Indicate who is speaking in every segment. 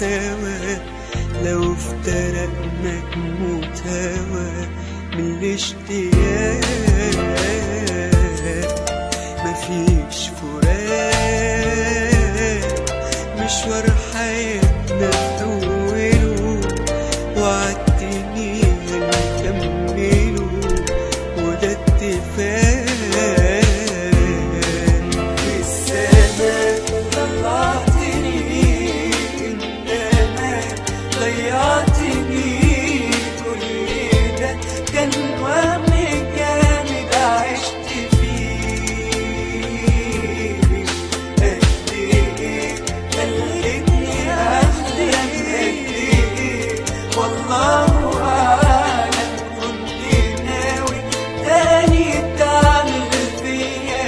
Speaker 1: سوا لو افترقنا تموت هوا من الاشتياق مفيش فراق مشوار حياتنا في أوله وعدتني هنكمله وده اتفاق في السماء طلعتني انما ضيعتني كل ده كان وهم جامد عشت فيه قد ايه خلتني احلم قد ايه والله اعلم كنت ناوي تاني تعمل فيا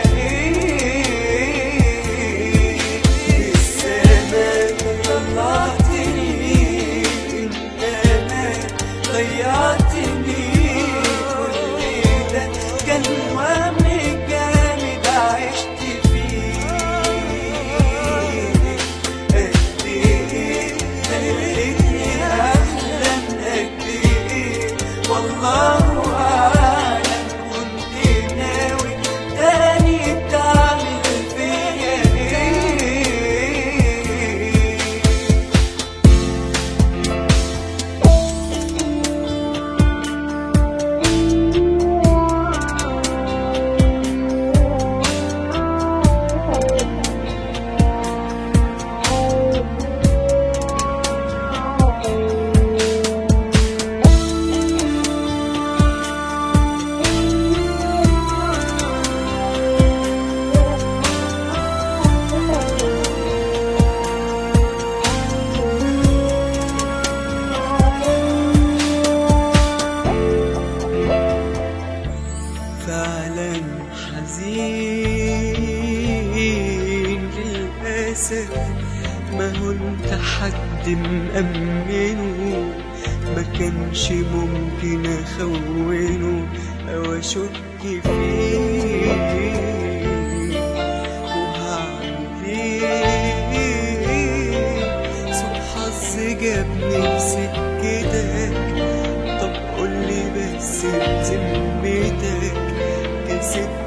Speaker 1: ايه السماء طلعتني انما ضيعتني كل ده كان وهم جامد عشت فيه قد ايه خلتني احلم قد ايه والله اعلم كنت ناوي تاني تعمل فيا ايه فعلا حزين للأسف ما هو انت حد مأمنه ما كانش ممكن اخونه او اشك فيه وهعمل ايه سوء حظ جابني بسكتك طب قولي بس بذمتك كسبت